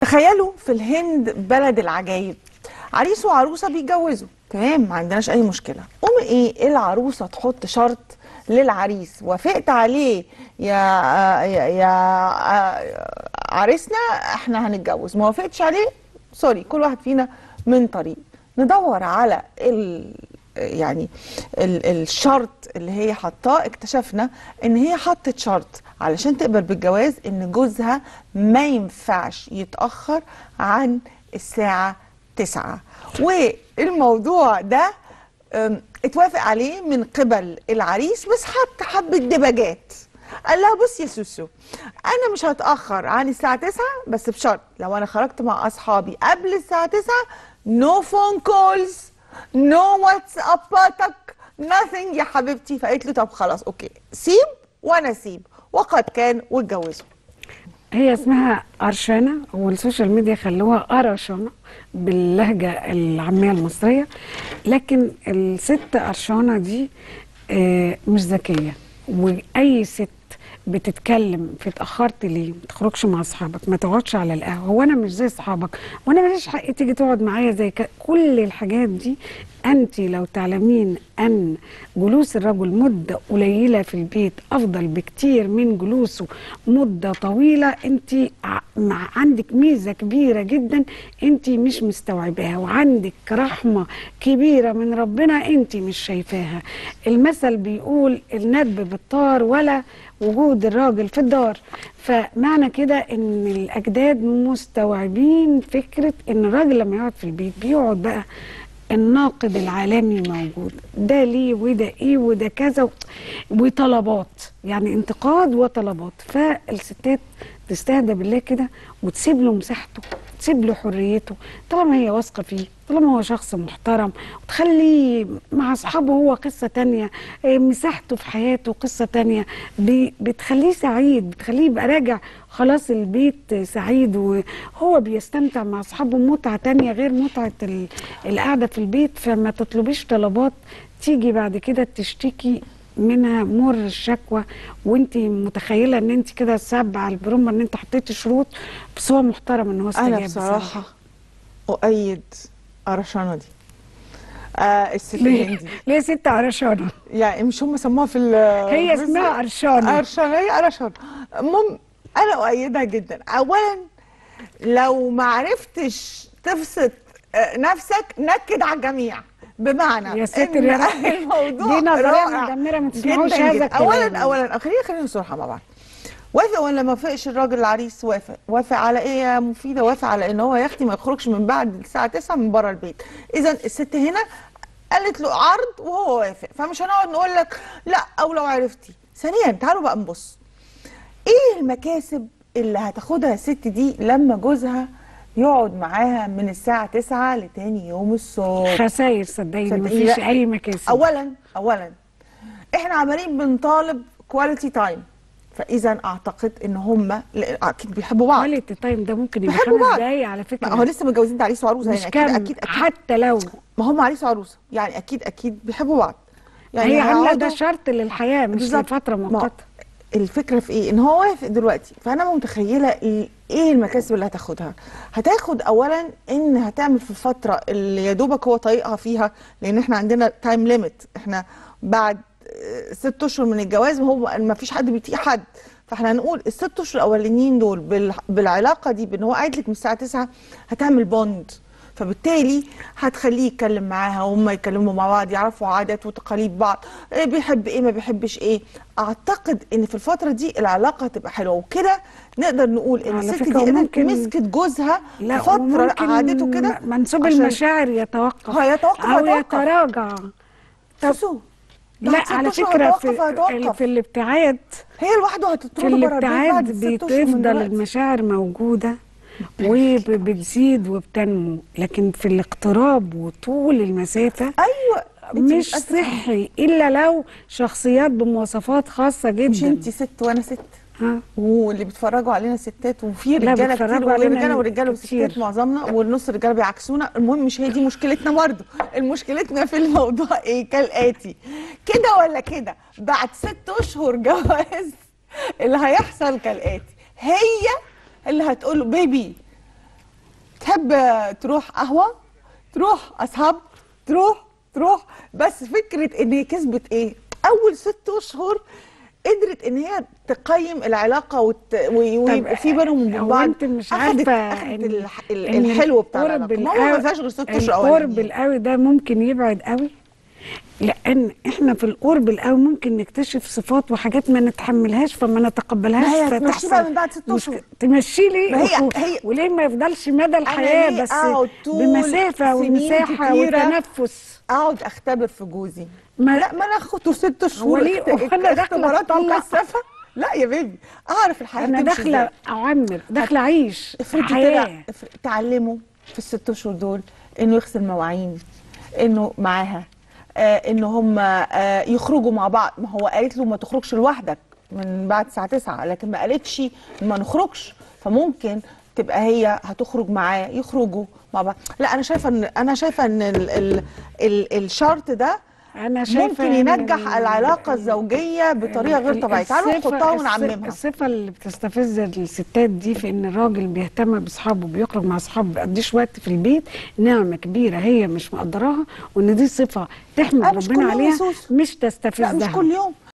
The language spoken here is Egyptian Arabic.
تخيلوا في الهند بلد العجايب عريس وعروسه بيتجوزوا تمام ما عندناش اي مشكله قوم ايه العروسه تحط شرط للعريس وافقت عليه يا يا, يا عريسنا احنا هنتجوز ما وافقتش عليه سوري كل واحد فينا من طريق ندور على ال يعني ال الشرط اللي هي حطاه اكتشفنا ان هي حطت شرط علشان تقبل بالجواز ان جوزها ما ينفعش يتاخر عن الساعه 9 والموضوع ده ام، اتوافق عليه من قبل العريس بس حط حبه دبجات قال لها بصي يا سوسو انا مش هتاخر عن الساعه 9 بس بشرط لو انا خرجت مع اصحابي قبل الساعه 9 نو فون كولز نو واتس اباتك nothing يا حبيبتي فقالت له طب خلاص اوكي سيب وانا سيب وقد كان واتجوزوا هي اسمها أرشانة والسوشيال ميديا خلوها أرشانة باللهجة العامية المصرية لكن الست أرشانة دي آه، مش ذكية وأي ست بتتكلم في اتأخرت ليه ما تخرجش مع أصحابك ما تقعدش على القهوة هو أنا مش زي أصحابك وأنا ماليش حق تيجي تقعد معايا زي كده كل الحاجات دي أنت لو تعلمين أن جلوس الرجل مدة قليلة في البيت أفضل بكتير من جلوسه مدة طويلة أنت ع- مع عندك ميزة كبيرة جدا أنت مش مستوعباها وعندك رحمة كبيرة من ربنا أنت مش شايفاها المثل بيقول الندب بالطار ولا وجود الراجل في الدار فمعنى كده ان الاجداد مستوعبين فكره ان الراجل لما يقعد في البيت بيقعد بقى الناقد العالمي موجود ده ليه وده ايه وده كذا و- وطلبات يعني انتقاد وطلبات فالستات تستهدى بالله كده وتسيب له مساحته تسيب له حريته طالما هي واثقه فيه طالما هو شخص محترم وتخليه مع اصحابه هو قصه تانية إيه، مساحته في حياته قصه تانية ب- بتخليه سعيد بتخليه يبقى راجع خلاص البيت سعيد وهو بيستمتع مع اصحابه متعه تانية غير متعه ال- القعده في البيت فما تطلبيش طلبات تيجي بعد كده تشتكي منها مر الشكوى وانت متخيله ان انت كده سابعه على البرومه ان انت حطيتي شروط بس هو محترم ان هو استجاب انا بصراحه اؤيد قرشانه دي آه الست ليه الهندي ليه ست عرشانه يعني مش هم سموها في ال هي في اسمها الز- قرشانة. قرشانه هي قرشانه المهم انا اؤيدها جدا اولا لو ما عرفتش تبسط آه، نفسك نكد على الجميع بمعنى يا ساتر إن يا رب. الموضوع دي نظرية رائع مدمرة، ما تسمعوش جداً هذا جداً. الكلام. اولا اولا خلينا خلينا صراحه مع بعض وافق ولا ما وافقش الراجل العريس وافق وافق على ايه يا مفيده وافق على ان هو يا اختي ما يخرجش من بعد الساعه 9 من بره البيت اذا الست هنا قالت له عرض وهو وافق فمش هنقعد نقول لك لا او لو عرفتي ثانيا تعالوا بقى نبص ايه المكاسب اللي هتاخدها الست دي لما جوزها يقعد معاها من الساعه 9 لتاني يوم الصبح خساير صدقيني صدقيني مفيش لا. اي مكاسب اولا اولا احنا عمالين بنطالب كواليتي تايم فاذا اعتقد ان هم اكيد بيحبوا بعض كواليتي تايم ده ممكن يبقى بيحبوا خمس بعض. دقايق على فكره ما هو لسه متجوزين ده عريس وعروسه مش يعني كام اكيد اكيد اكيد حتى لو ما هم عريس وعروسه يعني اكيد اكيد بيحبوا بعض يعني هي عامله هيقعدوا- ده شرط للحياه مش بالظبط. لفتره ما هو مؤقته الفكره في ايه ان هو وافق دلوقتي فانا متخيله ال- ايه المكاسب اللي هتاخدها هتاخد اولا ان هتعمل في الفتره اللي يا دوبك هو طايقها فيها لان احنا عندنا تايم ليميت احنا بعد آه، ست اشهر من الجواز هو ما فيش حد بيطيق حد فاحنا هنقول الست اشهر الاولانيين دول بال- بالعلاقه دي بان هو قاعد لك من الساعه 9 هتعمل بوند فبالتالي هتخليه يتكلم معاها وهم يتكلموا مع بعض يعرفوا عادات وتقاليد بعض إيه بيحب ايه ما بيحبش ايه اعتقد ان في الفتره دي العلاقه هتبقى حلوه وكده نقدر نقول ان على الست فكرة دي قدرت وممكن- مسكت جوزها لا فتره وممكن قعدته كده منسوب عشان- المشاعر يتوقف هو يتوقف او هيتوقف. يتراجع سوسو ده لا ست على أشهر فكره هيتوقف في, هيتوقف. في الابتعاد هي لوحده في هتطرده بره البيت بعد الابتعاد الست اشهر من بتفضل دلوقتي المشاعر موجودة وبتزيد وبتنمو لكن في الاقتراب وطول المسافة ايوه أنت مش بتقدر- صحي إلا لو شخصيات بمواصفات خاصة جدا مش انت ست وانا ست ها واللي بيتفرجوا علينا ستات وفي لا، رجاله بيتفرجوا كتير علينا ورجاله ورجاله كتير. وستات معظمنا والنص رجاله بيعكسونا المهم مش هي دي مشكلتنا برضه المشكلتنا في الموضوع ايه كالاتي كده ولا كده بعد ست اشهر جواز اللي هيحصل كالاتي هي اللي هتقول له بيبي تحب تروح قهوه تروح اصحاب تروح تروح بس فكره ان هي كسبت ايه اول ست اشهر قدرت ان هي تقيم العلاقه وت... وي- ويبقى في بينهم وبين هو بعض انت مش أخدت- عارفه أخدت إن- الح... ال- إن الحلو بتاع القرب العلاقه ما هو ما القوي- فيهاش غير ست اشهر القرب أولانيين. القوي ده ممكن يبعد قوي لان احنا في القرب القوي ممكن نكتشف صفات وحاجات ما نتحملهاش فما نتقبلهاش ما هي هتمشي فتحصل بقى من بعد ست مشك- أشهر. تمشي لي ما هي- و- هي- وليه ما يفضلش مدى ليه الحياه بس أقعد طول بمسافه سنين ومساحه كتيرة وتنفس اقعد اختبر في جوزي ما- لا ما انا اخده ست شهور ليه؟ اخت- وأنا داخلة اختبارات أطلع؟ مكثفه لا يا بيبي اعرف الحياه انا بتمشي داخله إزاي. اعمر داخله اعيش افرضي حياه طلع افرض- تعلموا في الست اشهر دول انه يغسل مواعين انه معاها آه ان هم آه يخرجوا مع بعض ما هو قالت له ما تخرجش لوحدك من بعد الساعه 9 لكن ما قالتش ما نخرجش فممكن تبقى هي هتخرج معاه يخرجوا مع بعض لا انا شايفه ان انا شايفه ان ال ال ال الشرط ده انا شايفه ممكن إن ينجح ال- العلاقه الزوجيه بطريقه غير طبيعيه تعالوا الصفة- نحطها الص- ونعممها الصفة اللي بتستفز الستات دي في ان الراجل بيهتم باصحابه بيخرج مع اصحابه ما بيقضيش وقت في البيت نعمة كبيرة هي مش مقدراها وان دي صفة تحمد آه، مش كل ربنا يوم عليها يسوس. مش لا تستفزها مش كل يوم